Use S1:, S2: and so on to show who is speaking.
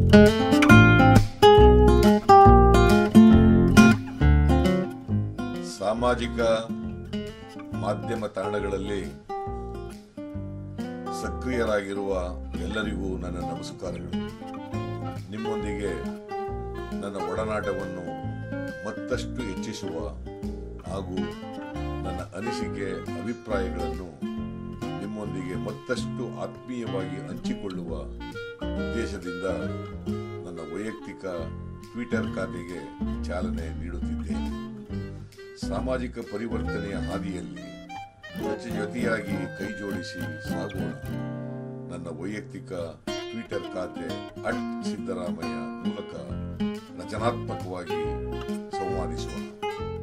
S1: ಸಾಮಾಜಿಕ ಮಾಧ್ಯಮ ತಾಣಗಳಲ್ಲಿ ಸಕ್ರಿಯರಾಗಿರುವ ಎಲ್ಲರಿಗೂ ನನ್ನ ನಮಸ್ಕಾರಗಳು ನಿಮ್ಮೊಂದಿಗೆ ನನ್ನ ಒಡನಾಟವನ್ನು ಮತ್ತಷ್ಟು ಹೆಚ್ಚಿಸುವ ಹಾಗೂ ನನ್ನ ಅನಿಸಿಕೆ ಅಭಿಪ್ರಾಯಗಳನ್ನು ನಿಮ್ಮೊಂದಿಗೆ ಮತ್ತಷ್ಟು ಆತ್ಮೀಯವಾಗಿ ಹಂಚಿಕೊಳ್ಳುವ ಉದ್ದೇಶದಿಂದ ನನ್ನ ವೈಯಕ್ತಿಕ ಟ್ವಿಟರ್ ಖಾತೆಗೆ ಚಾಲನೆ ನೀಡುತ್ತಿದ್ದೇನೆ ಸಾಮಾಜಿಕ ಪರಿವರ್ತನೆಯ ಹಾದಿಯಲ್ಲಿ ಜೊತೆ ಜೊತೆಯಾಗಿ ಕೈ ಜೋಡಿಸಿ ಸಾಗೋಣ ನನ್ನ ವೈಯಕ್ತಿಕ ಟ್ವಿಟರ್ ಖಾತೆ ಅಟ್ ಸಿದ್ದರಾಮಯ್ಯ ಮೂಲಕ ರಚನಾತ್ಮಕವಾಗಿ ಸಂವಾದಿಸೋಣ